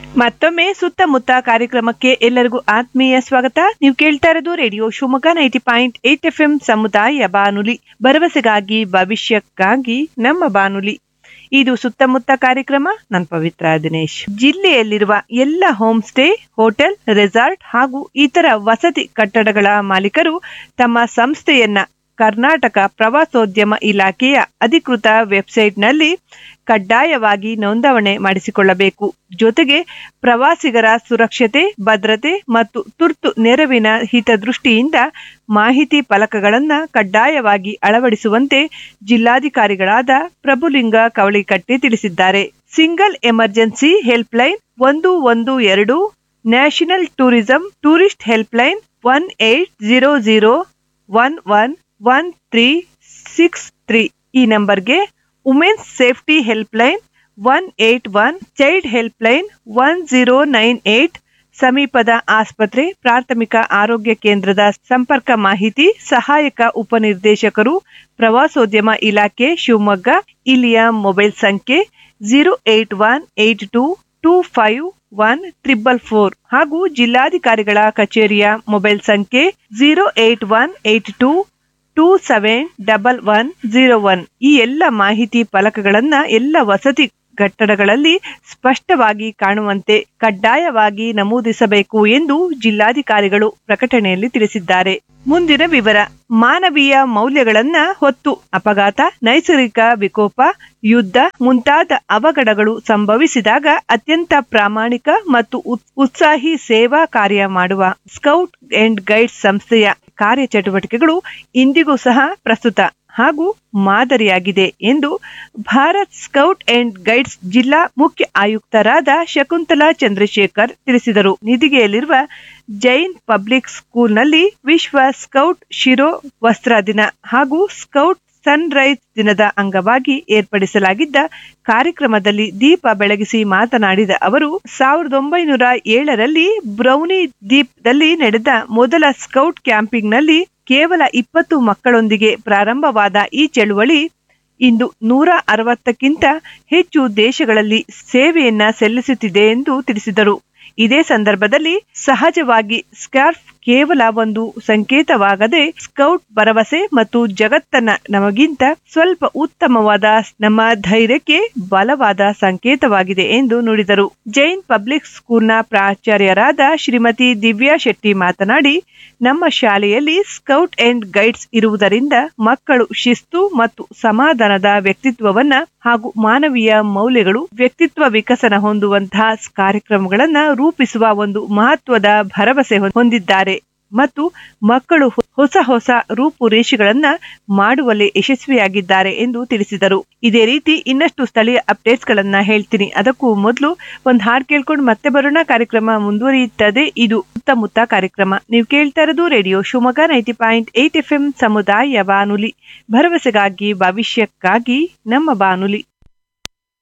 ಮತ್ತೊಮ್ಮೆ ಸುತ್ತಮುತ್ತ ಕಾರ್ಯಕ್ರಮಕ್ಕೆ ಎಲ್ಲರಿಗೂ ಆತ್ಮೀಯ ಸ್ವಾಗತ ನೀವು ಕೇಳ್ತಾ ಇರೋದು radio Shivamogga ninety point eight F M ಸಮುದಾಯ ಬಾನುಲಿ ಭರವಸೆಗಾಗಿ ಭವಿಷ್ಯಕ್ಕಾಗಿ ನಮ್ಮ ಬಾನುಲಿ ಇದು ಸುತ್ತಮುತ್ತ ಕಾರ್ಯಕ್ರಮ ನಾನು ಪವಿತ್ರ ದಿನೇಶ್ ಜಿಲ್ಲೆಯಲ್ಲಿರುವ ಎಲ್ಲ ಹೋಮ್ ಸ್ಟೇ ಹೋಟೆಲ್ ರೆಸಾರ್ಟ್ ಹಾಗೂ ಇತರ ವಸತಿ ಕಟ್ಟಡಗಳ ಮಾಲೀಕರು ತಮ್ಮ ಸಂಸ್ಥೆಯನ್ನ ಕರ್ನಾಟಕ ಪ್ರವಾಸೋದ್ಯಮ ಇಲಾಖೆಯ ಅಧಿಕೃತ ವೆಬ್ಸೈಟ್ನಲ್ಲಿ ಕಡ್ಡಾಯವಾಗಿ ನೋಂದಣಿ ಮಾಡಿಸಿಕೊಳ್ಳಬೇಕು ಜೊತೆಗೆ ಪ್ರವಾಸಿಗರ ಸುರಕ್ಷತೆ ಭದ್ರತೆ ಮತ್ತು ತುರ್ತು ನೆರವಿನ ಹಿತದೃಷ್ಟಿಯಿಂದ ಮಾಹಿತಿ ಫಲಕಗಳನ್ನು ಕಡ್ಡಾಯವಾಗಿ ಅಳವಡಿಸುವಂತೆ ಜಿಲ್ಲಾಧಿಕಾರಿಗಳಾದ ಪ್ರಭುಲಿಂಗ ಕವಳಿಕಟ್ಟಿ ತಿಳಿಸಿದ್ದಾರೆ ಸಿಂಗಲ್ ಎಮರ್ಜೆನ್ಸಿ ಹೆಲ್ಪ್ಲೈನ್ ಒಂದು ಒಂದು ಎರಡು national tourism tourist helpline one eight zero zero one one one three six three ಈ ನಂಬರ್ಗೆ women's safety helpline one eight one child helpline one zero nine eight ಸಮೀಪದ ಆಸ್ಪತ್ರೆ ಪ್ರಾಥಮಿಕ ಆರೋಗ್ಯ ಕೇಂದ್ರದ ಸಂಪರ್ಕ ಮಾಹಿತಿ ಸಹಾಯಕ ಉಪನಿರ್ದೇಶಕರು ಪ್ರವಾಸೋದ್ಯಮ ಇಲಾಖೆ ಶಿವಮೊಗ್ಗ ಇಲ್ಲಿಯ ಮೊಬೈಲ್ ಸಂಖ್ಯೆ zero eight one eight two two five one triple four ಹಾಗೂ ಜಿಲ್ಲಾಧಿಕಾರಿಗಳ ಕಚೇರಿಯ ಮೊಬೈಲ್ ಸಂಖ್ಯೆ zero eight one eight two two seven double one zero one ಈ ಎಲ್ಲ ಮಾಹಿತಿ ಫಲಕಗಳನ್ನ ಎಲ್ಲ ವಸತಿ ಕಟ್ಟಡಗಳಲ್ಲಿ ಸ್ಪಷ್ಟವಾಗಿ ಕಾಣುವಂತೆ ಕಡ್ಡಾಯವಾಗಿ ನಮೂದಿಸಬೇಕು ಎಂದು ಜಿಲ್ಲಾಧಿಕಾರಿಗಳು ಪ್ರಕಟಣೆಯಲ್ಲಿ ತಿಳಿಸಿದ್ದಾರೆ ಮುಂದಿನ ವಿವರ ಮಾನವೀಯ ಮೌಲ್ಯಗಳನ್ನ ಹೊತ್ತು ಅಪಘಾತ ನೈಸರ್ಗಿಕ ವಿಕೋಪ ಯುದ್ಧ ಮುಂತಾದ ಅವಘಡಗಳು ಸಂಭವಿಸಿದಾಗ ಅತ್ಯಂತ ಪ್ರಾಮಾಣಿಕ ಮತ್ತು ಉತ್ಸಾಹಿ ಸೇವಾ ಕಾರ್ಯ ಮಾಡುವ ಸ್ಕೌಟ್ ಅಂಡ್ ಗೈಡ್ಸ್ ಸಂಸ್ಥೆಯ ಕಾರ್ಯಚಟುವಟಿಕೆಗಳು ಇಂದಿಗೂ ಸಹ ಪ್ರಸ್ತುತ ಹಾಗೂ ಮಾದರಿಯಾಗಿದೆ ಎಂದು ಭಾರತ್ ಸ್ಕೌಟ್ ಅಂಡ್ ಗೈಡ್ಸ್ ಜಿಲ್ಲಾ ಮುಖ್ಯ ಆಯುಕ್ತರಾದ ಶಕುಂತಲಾ ಚಂದ್ರಶೇಖರ್ ತಿಳಿಸಿದರು ನಿಧಿಗೆಯಲ್ಲಿರುವ ಜೈನ್ ಪಬ್ಲಿಕ್ ಸ್ಕೂಲ್ನಲ್ಲಿ ವಿಶ್ವ ಸ್ಕೌಟ್ ಶಿರೋ ವಸ್ತ್ರ ದಿನ ಹಾಗೂ ಸ್ಕೌಟ್ ಸನ್ ರೈಸ್ ದಿನದ ಅಂಗವಾಗಿ ಏರ್ಪಡಿಸಲಾಗಿದ್ದ ಕಾರ್ಯಕ್ರಮದಲ್ಲಿ ದೀಪ ಬೆಳಗಿಸಿ ಮಾತನಾಡಿದ ಅವರು ಸಾವಿರದ ಒಂಬೈನೂರ ಏಳರಲ್ಲಿ ಬ್ರೌನಿ ದ್ವೀಪದಲ್ಲಿ ನಡೆದ ಮೊದಲ ಸ್ಕೌಟ್ ಕ್ಯಾಂಪಿಂಗ್ನಲ್ಲಿ ಕೇವಲ ಇಪ್ಪತ್ತು ಮಕ್ಕಳೊಂದಿಗೆ ಪ್ರಾರಂಭವಾದ ಈ ಚಳುವಳಿ ಇಂದು ನೂರ ಅರವತ್ತಕ್ಕಿಂತ ಹೆಚ್ಚು ದೇಶಗಳಲ್ಲಿ ಸೇವೆಯನ್ನ ಸಲ್ಲಿಸುತ್ತಿದೆ ಎಂದು ತಿಳಿಸಿದರು ಇದೇ ಸಂದರ್ಭದಲ್ಲಿ ಸಹಜವಾಗಿ ಸ್ಕಾರ್ಫ್ ಕೇವಲ ಒಂದು ಸಂಕೇತವಾಗದೆ ಸ್ಕೌಟ್ ಭರವಸೆ ಮತ್ತು ಜಗತ್ತನ್ನ ನಮಗಿಂತ ಸ್ವಲ್ಪ ಉತ್ತಮವಾದ ನಮ್ಮ ಧೈರ್ಯಕ್ಕೆ ಬಲವಾದ ಸಂಕೇತವಾಗಿದೆ ಎಂದು ನುಡಿದರು ಜೈನ್ ಪಬ್ಲಿಕ್ ಸ್ಕೂಲ್ನ ಪ್ರಾಚಾರ್ಯರಾದ ಶ್ರೀಮತಿ ದಿವ್ಯಾ ಶೆಟ್ಟಿ ಮಾತನಾಡಿ ನಮ್ಮ ಶಾಲೆಯಲ್ಲಿ ಸ್ಕೌಟ್ ಅಂಡ್ ಗೈಡ್ಸ್ ಇರುವುದರಿಂದ ಮಕ್ಕಳು ಶಿಸ್ತು ಮತ್ತು ಸಮಾಧಾನದ ವ್ಯಕ್ತಿತ್ವವನ್ನ ಹಾಗೂ ಮಾನವೀಯ ಮೌಲ್ಯಗಳು ವ್ಯಕ್ತಿತ್ವ ವಿಕಸನ ಹೊಂದುವಂತಹ ಕಾರ್ಯಕ್ರಮಗಳನ್ನ ರೂಪಿಸುವ ಒಂದು ಮಹತ್ವದ ಭರವಸೆ ಹೊಂದಿದ್ದಾರೆ ಮತ್ತು ಮಕ್ಕಳು ಹೊಸ ಹೊಸ ರೂಪುರೇಷೆಗಳನ್ನ ಮಾಡುವಲ್ಲಿ ಯಶಸ್ವಿಯಾಗಿದ್ದಾರೆ ಎಂದು ತಿಳಿಸಿದರು ಇದೇ ರೀತಿ ಇನ್ನಷ್ಟು ಸ್ಥಳೀಯ ಅಪ್ಡೇಟ್ಸ್ ಗಳನ್ನ ಹೇಳ್ತೀನಿ ಅದಕ್ಕೂ ಮೊದಲು ಒಂದು ಹಾಡು ಕೇಳ್ಕೊಂಡು ಮತ್ತೆ ಬರೋಣ ಕಾರ್ಯಕ್ರಮ ಮುಂದುವರಿಯುತ್ತದೆ ಇದು ಸುತ್ತಮುತ್ತ ಕಾರ್ಯಕ್ರಮ ನೀವು ಕೇಳ್ತಾ ಇರೋದು radio Shivamogga ninety point eight F M ಸಮುದಾಯ ಬಾನುಲಿ ಭರವಸೆಗಾಗಿ ಭವಿಷ್ಯಕ್ಕಾಗಿ ನಮ್ಮ ಬಾನುಲಿ